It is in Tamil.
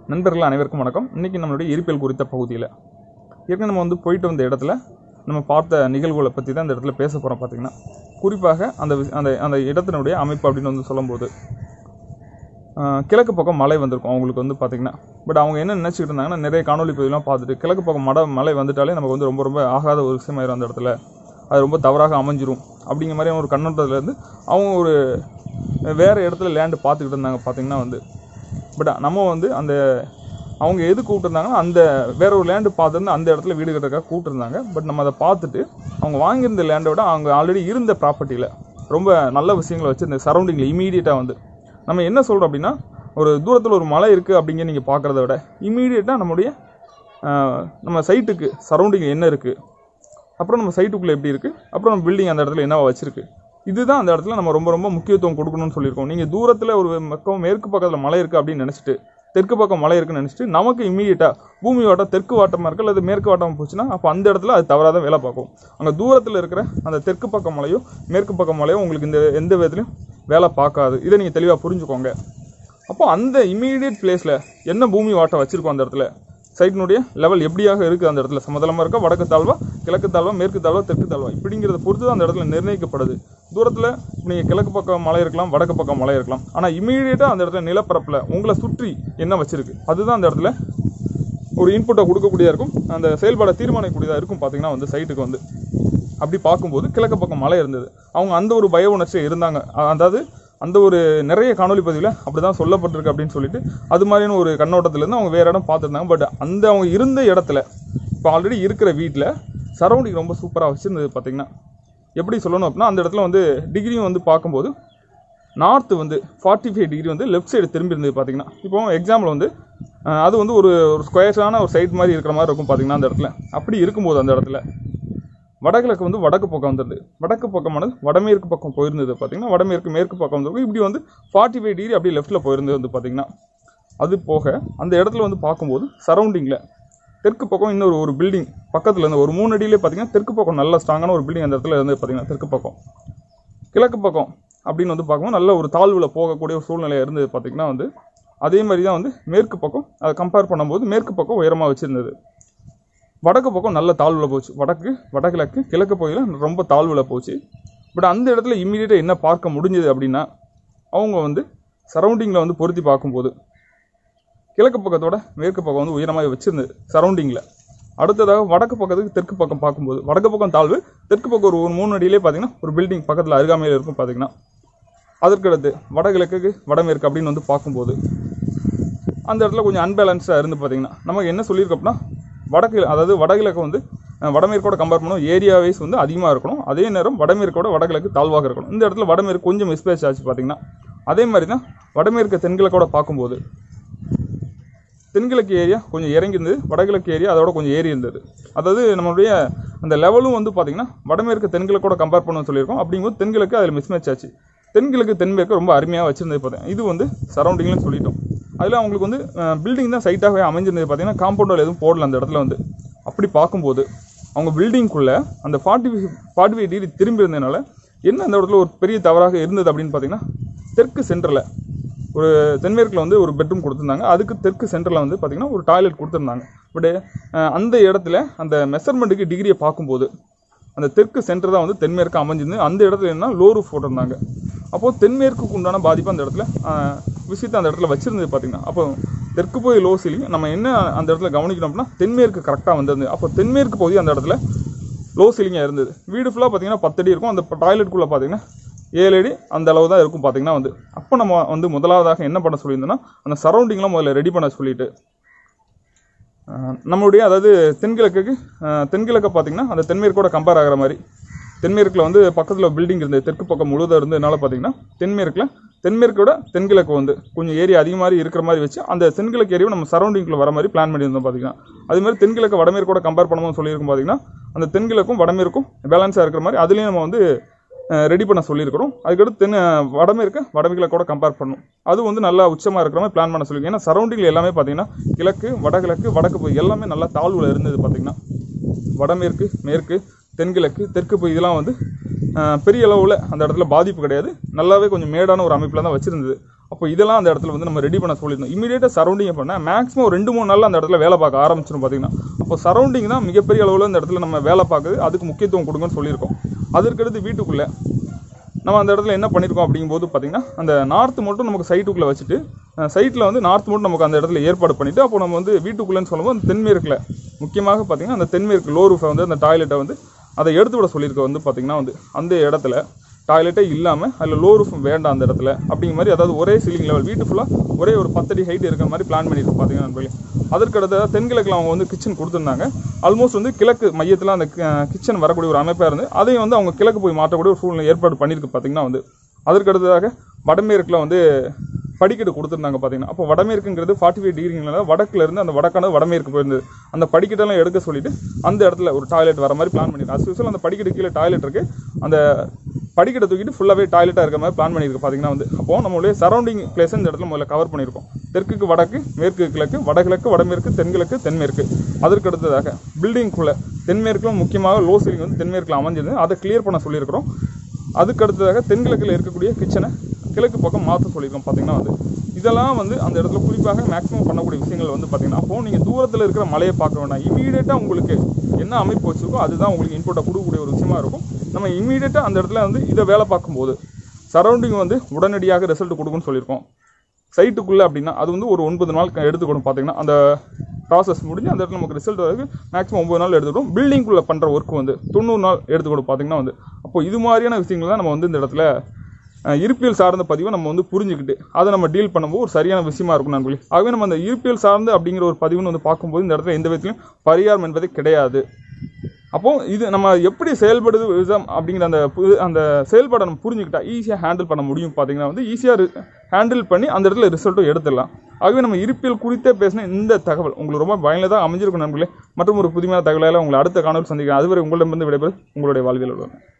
நண்பர்கள் அனைவருக்கும் வணக்கம் இன்றைக்கி நம்மளுடைய இருப்பியல் குறித்த பகுதியில் ஏற்கனவே நம்ம வந்து போயிட்டு வந்த இடத்துல நம்ம பார்த்த நிகழ்வுகளை பற்றி தான் இந்த இடத்துல பேச போகிறோம் பார்த்திங்கன்னா குறிப்பாக அந்த வி- அந்த அந்த இடத்தினுடைய அமைப்பு அப்படின்னு வந்து சொல்லும்போது ஆஹ், கிழக்கு பக்கம் மலை வந்திருக்கும் அவங்களுக்கு வந்து பார்த்திங்கன்னா பட் அவங்க என்ன நினச்சிக்கிட்டு இருந்தாங்கன்னா நிறைய காணொலி பதிவுலாம் பார்த்துட்டு கிழக்கு பக்கம் மட மலை வந்துட்டாலே நமக்கு வந்து ரொம்ப ரொம்ப ஆகாத ஒரு விஷயமாயிரும் அந்த இடத்துல அது ரொம்ப தவறாக அமைஞ்சிரும் அப்படிங்கிற மாதிரியான ஒரு கண்ணோட்டத்துலேருந்து அவங்க ஒரு வேறு இடத்துல லேண்டு பார்த்துக்கிட்டு இருந்தாங்க பார்த்திங்கன்னா வந்து பட் நம்ம வந்து அந்த அவங்க எது கூப்பிட்டுருந்தாங்கன்னா அந்த வேற ஒரு லேண்டு பார்த்துருந்து அந்த இடத்துல வீடு கட்டுறதுக்காக கூப்பிட்டுருந்தாங்க பட் நம்ம அதை பார்த்துட்டு அவங்க வாங்கியிருந்த லேண்டை விட அவங்க ஆல்ரெடி இருந்த ப்ராப்பர்ட்டியில் ரொம்ப நல்ல விஷயங்களை வச்சு இந்த சரௌண்டிங்கில் இமீடியட்டாக வந்து நம்ம என்ன சொல்கிறோம் அப்படின்னா ஒரு தூரத்தில் ஒரு மலை இருக்குது அப்படிங்க நீங்கள் பார்க்குறத விட இமீடியட்டாக நம்முடைய ஆஹ், நம்ம சைட்டுக்கு சரௌண்டிங் என்ன இருக்குது அப்புறம் நம்ம சைட்டுக்குள்ளே எப்படி இருக்குது அப்புறம் நம்ம பில்டிங் அந்த இடத்துல என்னவா வச்சிருக்கு இதுதான் அந்த இடத்துல நம்ம ரொம்ப ரொம்ப முக்கியத்துவம் கொடுக்கணும்னு சொல்லியிருக்கோம் நீங்கள் தூரத்தில் ஒரு பக்கம் மேற்கு பக்கத்தில் மலை இருக்குது அப்படின்னு நினச்சிட்டு தெற்கு பக்கம் மலை இருக்குன்னு நினச்சிட்டு நமக்கு இம்மீடியட்டாக பூமி வாட்டம் தெற்கு வாட்டமாக இருக்குது அல்லது மேற்கு வாட்டம் போச்சுன்னா அப்போ அந்த இடத்துல அது தவறாக தான் வேலை பார்க்கும் அங்கே தூரத்தில் இருக்கிற அந்த தெற்கு பக்கம் மலையோ மேற்கு பக்கம் மலையோ உங்களுக்கு இந்த எந்த விதத்துலையும் வேலை பார்க்காது இதை நீங்கள் தெளிவாக புரிஞ்சுக்கோங்க அப்போ அந்த இமீடியட் பிளேஸில் என்ன பூமி வாட்டம் வச்சுருக்கோம் அந்த இடத்துல சைட்டினுடைய லெவல் எப்படியாக இருக்குது அந்த இடத்துல சமதளமாக இருக்கா வடக்கு தாழ்வா கிழக்கு தாழ்வா மேற்கு தாழ்வா தெற்கு தாழ்வா இப்படிங்கிறத பொறுத்து தான் அந்த இடத்துல நிர்ணயிக்கப்படுது தூரத்தில் நீங்கள் கிழக்கு பக்கம் மலை இருக்கலாம் வடக்கு பக்கம் மலை இருக்கலாம் ஆனால் இமீடியட்டாக அந்த இடத்துல நிலப்பரப்பில் உங்களை சுற்றி என்ன வச்சிருக்கு அதுதான் அந்த இடத்துல ஒரு இன்புட்டை கொடுக்கக்கூடியதாக இருக்கும் அந்த செயல்பாடை தீர்மானிக்கக்கூடியதாக இருக்கும் பார்த்தீங்கன்னா வந்து சைட்டுக்கு வந்து அப்படி பார்க்கும்போது கிழக்கு பக்கம் மலை இருந்தது அவங்க அந்த ஒரு பய உணர்ச்சியில் இருந்தாங்க அ- அதாவது அந்த ஒரு நிறைய காணொலி பதிவில் அப்படி தான் சொல்லப்பட்டிருக்கு அப்படின்னு சொல்லிட்டு அது மாதிரியான ஒரு கண்ணோட்டத்திலேருந்து அவங்க வேறு இடம் பார்த்துருந்தாங்க பட் அந்த அவங்க இருந்த இடத்துல இப்போ ஆல்ரெடி இருக்கிற வீட்டில் சரௌண்டிங் ரொம்ப சூப்பராக வச்சுருந்தது பார்த்தீங்கன்னா எப்படி சொல்லணும் அப்படின்னா அந்த இடத்துல வந்து டிகிரியும் வந்து பார்க்கும்போது நார்த்து வந்து ஃபார்ட்டி ஃபைவ் டிகிரி வந்து லெஃப்ட் சைடு திரும்பி இருந்தது பார்த்தீங்கன்னா இப்போ எக்ஸாம்பிள் வந்து அஹ், அது வந்து ஒரு ஒரு ஸ்கொயர்ஸான ஒரு சைட் மாதிரி இருக்கிற மாதிரி இருக்கும் பார்த்தீங்கன்னா அந்த இடத்துல அப்படி இருக்கும்போது அந்த இடத்துல வடகிழக்கு வந்து வடக்கு பக்கம் வந்துருது வடக்கு பக்கமானது வடமேற்கு பக்கம் போயிருந்தது பார்த்தீங்கன்னா வடமேற்கு மேற்கு பக்கம் வந்திருக்கும் இப்படி வந்து ஃபார்ட்டி ஃபைவ் டிகிரி அப்படியே லெஃப்ட்டில் போயிருந்தது வந்து பார்த்தீங்கன்னா அது போக அந்த இடத்துல வந்து பார்க்கும்போது சரௌண்டிங்கில் தெற்கு பக்கம் இன்னொரு ஒரு பில்டிங் பக்கத்தில் இருந்து ஒரு மூணு அடியிலே பார்த்தீங்கன்னா தெற்கு பக்கம் நல்ல ஸ்ட்ராங்கான ஒரு பில்டிங் அந்த இடத்துல இருந்து பார்த்தீங்கன்னா தெற்கு பக்கம் கிழக்கு பக்கம் அப்படின்னு வந்து பார்க்கும்போது நல்ல ஒரு தாழ்வில் போகக்கூடிய ஒரு சூழ்நிலை இருந்தது பார்த்தீங்கன்னா வந்து அதே மாதிரி தான் வந்து மேற்கு பக்கம் அதை கம்பேர் பண்ணும்போது மேற்கு பக்கம் உயரமாக வச்சுருந்தது வடக்கு பக்கம் நல்ல தாழ்வில் போச்சு வடக்கு வடகிழக்கு கிழக்கு பகுதியில் ரொம்ப தாழ்வில் போச்சு பட் அந்த இடத்துல இம்மீடியட்டாக என்ன பார்க்க முடிஞ்சது அப்படின்னா அவங்க வந்து சரௌண்டிங்கில் வந்து பொருத்தி பார்க்கும்போது கிழக்கு பக்கத்தோட மேற்கு பக்கம் வந்து உயரமாக வச்சிருந்தது சரௌண்டிங்கில் அடுத்ததாக வடக்கு பக்கத்துக்கு தெற்கு பக்கம் பார்க்கும்போது வடக்கு பக்கம் தாழ்வு தெற்கு பக்கம் ஒரு ஒரு மூணு அடியிலே பார்த்தீங்கன்னா ஒரு பில்டிங் பக்கத்தில் அருகாமையில் இருக்கும் பார்த்தீங்கன்னா அதற்கடுத்து வடகிழக்குக்கு வடமேற்கு அப்படின்னு வந்து பார்க்கும்போது அந்த இடத்துல கொஞ்சம் அன்பேலன்ஸாக இருந்து பார்த்தீங்கன்னா நமக்கு என்ன சொல்லியிருக்கோம் அப்படின்னா வடக்கு அதாவது வடகிழக்கு வந்து அஹ், வடமேற்கோட கம்பேர் பண்ணும் ஏரியா வைஸ் வந்து அதிகமாக இருக்கணும் அதே நேரம் வடமேற்கோட வடகிழக்கு தாழ்வாக இருக்கணும் இந்த இடத்துல வடமேற்கு கொஞ்சம் மிஸ்பேச் ஆச்சு பார்த்தீங்கன்னா அதே மாதிரி தான் வடமேற்கு தென்கிழக்கோட பார்க்கும்போது தென்கிழக்கு ஏரியா கொஞ்சம் இறங்கி இருந்தது வடகிழக்கு ஏரியா அதோட கொஞ்சம் ஏறி இருந்தது அதாவது நம்மளுடைய அந்த லெவலும் வந்து பார்த்தீங்கன்னா வடமேற்கு தென்கிழக்கோட கம்பேர் பண்ண சொல்லியிருக்கோம் அப்படிங்கும்போது தென்கிழக்கு அதில் மிஸ்மேட்ச் ஆச்சு தென்கிழக்கு தென்மேற்கு ரொம்ப அருமையாக வச்சிருந்தது பார்த்தேன் இது வந்து சரௌண்டிங்னு சொல்லிட்டோம் அதில் அவங்களுக்கு வந்து பில்டிங் தான் சைட்டாகவே அமைஞ்சிருந்தது பார்த்தீங்கன்னா காம்பவுண்டில் எதுவும் போடல அந்த இடத்துல வந்து அப்படி பார்க்கும்போது அவங்க பில்டிங்குள்ளே அந்த ஃபார்ட்டி ஃபார்ட்டி ஃபைவ் டிகிரி திரும்பி இருந்ததுனால என்ன அந்த இடத்துல ஒரு பெரிய தவறாக இருந்தது அப்படின்னு பார்த்தீங்கன்னா தெற்கு சென்டரில் ஒரு தென்மேற்கில் வந்து ஒரு பெட்ரூம் கொடுத்துருந்தாங்க அதுக்கு தெற்கு சென்டரில் வந்து பார்த்திங்கன்னா ஒரு டாய்லெட் கொடுத்துருந்தாங்க பட் அந்த இடத்துல அந்த மெஷர்மெண்ட்டுக்கு டிகிரியை பார்க்கும்போது அந்த தெற்கு சென்டர் தான் வந்து தென்மேற்கு அமைஞ்சிருந்து அந்த இடத்துல என்ன லோ ரூஃப் போட்டிருந்தாங்க அப்போது தென்மேற்குக்கு உண்டான பாதிப்பு அந்த இடத்துல ஆஹ், விஷயத்தை அந்த இடத்துல வச்சிருந்தது பார்த்தீங்கன்னா அப்போ தெற்கு போய் லோ சீலிங் நம்ம என்ன அந்த இடத்துல கவனிக்கணும் அப்படின்னா தென்மேற்கு கரெக்டாக வந்திருந்தது அப்போ தென்மேற்கு பகுதி அந்த இடத்துல லோ சீலிங்காக இருந்தது வீடு ஃபுல்லாக பார்த்தீங்கன்னா பத்து அடி இருக்கும் அந்த டாய்லெட்டுக்குள்ளே பார்த்தீங்கன்னா ஏழு அடி அந்த அளவு தான் இருக்கும் பார்த்தீங்கன்னா வந்து அப்போ நம்ம வந்து முதலாவதாக என்ன பண்ண சொல்லியிருந்தோம்னா அந்த சரௌண்டிங்லாம் முதல்ல ரெடி பண்ண சொல்லிட்டு அஹ், நம்மளுடைய அதாவது தென்கிழக்குக்கு அஹ், தென்கிழக்க பார்த்தீங்கன்னா அந்த தென்மேற்கோட கம்பேர் ஆகிற மாதிரி தென்மேற்கில் வந்து பக்கத்தில் பில்டிங் இருந்தது தெற்கு பக்கம் முழுவதும் இருந்ததுனால பார்த்தீங்கன்னா தென்மேற்கில் தென்மேற்கோட தென்கிழக்கு வந்து கொஞ்சம் ஏரியா அதிகமாக இருக்கிற மாதிரி வச்சு அந்த தென்கிழக்கு ஏரியாவை நம்ம சரௌண்டிங்கில் வர மாதிரி பிளான் பண்ணியிருந்தோம் பார்த்தீங்கன்னா அதே மாதிரி தென்கிழக்கு வடமேற்கோட கம்பேர் பண்ணும்போது சொல்லியிருக்கோம் பார்த்தீங்கன்னா அந்த தென்கிழக்கும் வடமேற்கும் பேலன்ஸாக இருக்கிற மாதிரி அதுலேயும் நம்ம வந்து ரெடி பண்ண சொல்லியிருக்கிறோம் அதுக்கடுத்து தென் வடமேற்கு வடகிழக்கோட கம்பேர் பண்ணணும் அது வந்து நல்லா உச்சமாக இருக்கிற மாதிரி பிளான் பண்ண சொல்லியிருக்கோம் ஏன்னா சரௌண்டிங்கில் எல்லாமே பார்த்தீங்கன்னா கிழக்கு வடகிழக்கு வடக்கு பகுதி எல்லாமே நல்லா தாழ்வில் இருந்தது பார்த்தீங்கன்னா வடமேற்கு மேற்கு தென்கிழக்கு தெற்கு பகுதி இதெல்லாம் வந்து அஹ், பெரிய அளவில் அந்த இடத்துல பாதிப்பு கிடையாது நல்லாவே கொஞ்சம் மேடான ஒரு அமைப்பில் தான் வச்சுருந்தது அப்போ அப்போ இதெல்லாம் அந்த இடத்துல வந்து நம்ம ரெடி பண்ண சொல்லியிருந்தோம் இமீடியட்டாக சரௌண்டிங் பண்ணால் மேக்ஸிமம் ஒரு ரெண்டு மூணு நாளில் அந்த இடத்துல வேலை பார்க்க ஆரம்பிச்சிடும் பார்த்தீங்கன்னா அப்போ சரௌண்டிங் தான் மிகப்பெரிய அளவில் இந்த இடத்துல நம்ம வேலை பார்க்குது அதுக்கு முக்கியத்துவம் கொடுங்கன்னு சொல்லியிருக்கோம் அதற்கடுத்து வீட்டுக்குள்ளே நம்ம அந்த இடத்துல என்ன பண்ணியிருக்கோம் அப்படிங்கும்போது பார்த்தீங்கன்னா அந்த நார்த் மட்டும் நமக்கு சைட்டுக்குள்ளே வச்சுட்டு சைட்டில் வந்து நார்த் மட்டும் நமக்கு அந்த இடத்துல ஏற்பாடு பண்ணிவிட்டு அப்போ நம்ம வந்து வீட்டுக்குள்ளேன்னு சொல்லும்போது அந்த தென்மேற்கில் முக்கியமாக பார்த்தீங்கன்னா அந்த தென்மேற்கு லோ ரூஃபை வந்து அந்த டாய்லெட்டை வந்து அதை எடுத்து விட சொல்லியிருக்க வந்து பார்த்தீங்கன்னா வந்து அந்த இடத்துல டாய்லெட்டே இல்லாமல் அதில் லோ ரூஃப் வேண்டாம் அந்த இடத்துல அப்படிங்கிற மாதிரி அதாவது ஒரே சீலிங் லெவல் வீட்டு ஃபுல்லாக ஒரே ஒரு பத்தடி ஹைட் இருக்கிற மாதிரி பிளான் பண்ணியிருக்கோம் பார்த்தீங்கன்னா நண்பர்களே அதற்கு அடுத்த தென்கிழக்கில் அவங்க வந்து கிச்சன் கொடுத்துருந்தாங்க ஆல்மோஸ்ட் வந்து கிழக்கு மையத்தில் அந்த கிச்சன் வரக்கூடிய ஒரு அமைப்பாக இருந்து அதையும் வந்து அவங்க கிழக்கு போய் மாற்றக்கூடிய ஒரு சூழ்நிலை ஏற்பாடு பண்ணியிருக்கு பார்த்தீங்கன்னா வந்து அதற்கு அடுத்ததாக வடமேற்கில் வந்து படிக்கட்டு கொடுத்துருந்தாங்க பார்த்தீங்கன்னா அப்போ வடமேற்குங்கிறது ஃபார்ட்டி ஃபைவ் டிகிரிங்கனால வடக்குல இருந்து அந்த வடக்கானது வடமேற்கு போயிருந்தது அந்த படிக்கட்டெல்லாம் எடுக்க சொல்லிட்டு அந்த இடத்துல ஒரு டாய்லெட் வர மாதிரி பிளான் பண்ணியிருக்கோம் அஸ் யூஸ்வல் அந்த படிக்கட்டு கீழே டாய்லெட் இருக்கு அந்த படிக்கட்டை தூக்கிட்டு ஃபுல்லாகவே டாய்லெட்டாக இருக்க மாதிரி பிளான் பண்ணியிருக்கு பார்த்தீங்கன்னா வந்து அப்போ நம்மளுடைய சரௌண்டிங் பிளேஸ் இந்த இடத்துல முதல்ல கவர் பண்ணியிருக்கோம் தெற்குக்கு வடக்கு மேற்கு கிழக்கு வடகிழக்கு வடமேற்கு தென்கிழக்கு தென்மேற்கு அதற்கு அடுத்ததாக பில்டிங்குள்ளே தென்மேற்கிலும் முக்கியமாக லோ சீலிங் வந்து தென்மேற்கில் அமைஞ்சிருந்து அதை கிளியர் பண்ண சொல்லியிருக்கிறோம் அதுக்கு அடுத்ததாக தென்கிழக்கில் இருக்கக்கூடிய கிச்சனை கிழக்கு பக்கம் மாற்ற சொல்லியிருக்கோம் பார்த்தீங்கன்னா வந்து இதெல்லாம் வந்து அந்த இடத்துல குறிப்பாக மேக்ஸிமம் பண்ணக்கூடிய விஷயங்கள் வந்து பார்த்தீங்கன்னா அப்போ நீங்கள் தூரத்தில் இருக்கிற மலையை பார்க்க வேண்டாம் இமீடியட்டாக உங்களுக்கு என்ன அமைப்பு வச்சிருக்கோ அதுதான் உங்களுக்கு இன்புட்டை கொடுக்கக்கூடிய ஒரு விஷயமா இருக்கும் நம்ம இமீடியட்டாக அந்த இடத்துல வந்து இதை வேலை பார்க்கும்போது சரௌண்டிங் வந்து உடனடியாக ரிசல்ட் கொடுக்குன்னு சொல்லியிருக்கோம் சைட்டுக்குள்ளே அப்படின்னா அது வந்து ஒரு ஒன்பது நாள் க- எடுத்துக்கணும் பார்த்தீங்கன்னா அந்த ப்ராசஸ் முடிஞ்சு அந்த இடத்துல நமக்கு ரிசல்ட் வரதுக்கு மேக்ஸிமம் ஒம்பது நாள் எடுத்துக்கணும் பில்டிங்குள்ளே பண்ணுற ஒர்க் வந்து தொண்ணூறு நாள் எடுத்துக்கணும் பார்த்தீங்கன்னா வந்து அப்போ இது மாதிரியான விஷயங்கள் தான் நம்ம வந்து இந்த இடத்துல அஹ், இருப்பியல் சார்ந்த பதிவை நம்ம வந்து புரிஞ்சுக்கிட்டு அதை நம்ம டீல் பண்ணும்போது ஒரு சரியான விஷயமா இருக்கும் நண்பர்களே ஆகவே நம்ம அந்த இருப்பியல் சார்ந்து அப்படிங்கிற ஒரு பதிவுன்னு வந்து பார்க்கும்போது இந்த இடத்துல எந்த விதத்திலும் பரிகாரம் என்பதே கிடையாது அப்போ இது நம்ம எப்படி செயல்படுது விதம் அப்படிங்கிற அந்த புது அந்த செயல்பாடை நம்ம புரிஞ்சுக்கிட்டா ஈஸியாக ஹேண்டில் பண்ண முடியும் பார்த்தீங்கன்னா வந்து ஈஸியாக ஹேண்டில் பண்ணி அந்த இடத்துல ரிசல்ட்டும் எடுத்துடலாம் ஆகவே நம்ம இருப்பியல் குறித்தே பேசின இந்த தகவல் உங்களுக்கு ரொம்ப பயனுள்ளதாக அமைஞ்சிருக்கும் நண்பர்களே மற்றும் ஒரு புதுமையான தகவலால் உங்களை அடுத்த காணொலி சந்திக்கிறேன் அதுவரை உங்களிடமிருந்து விடைபெறும் உங்களுடைய வாழ்வியல் உடன்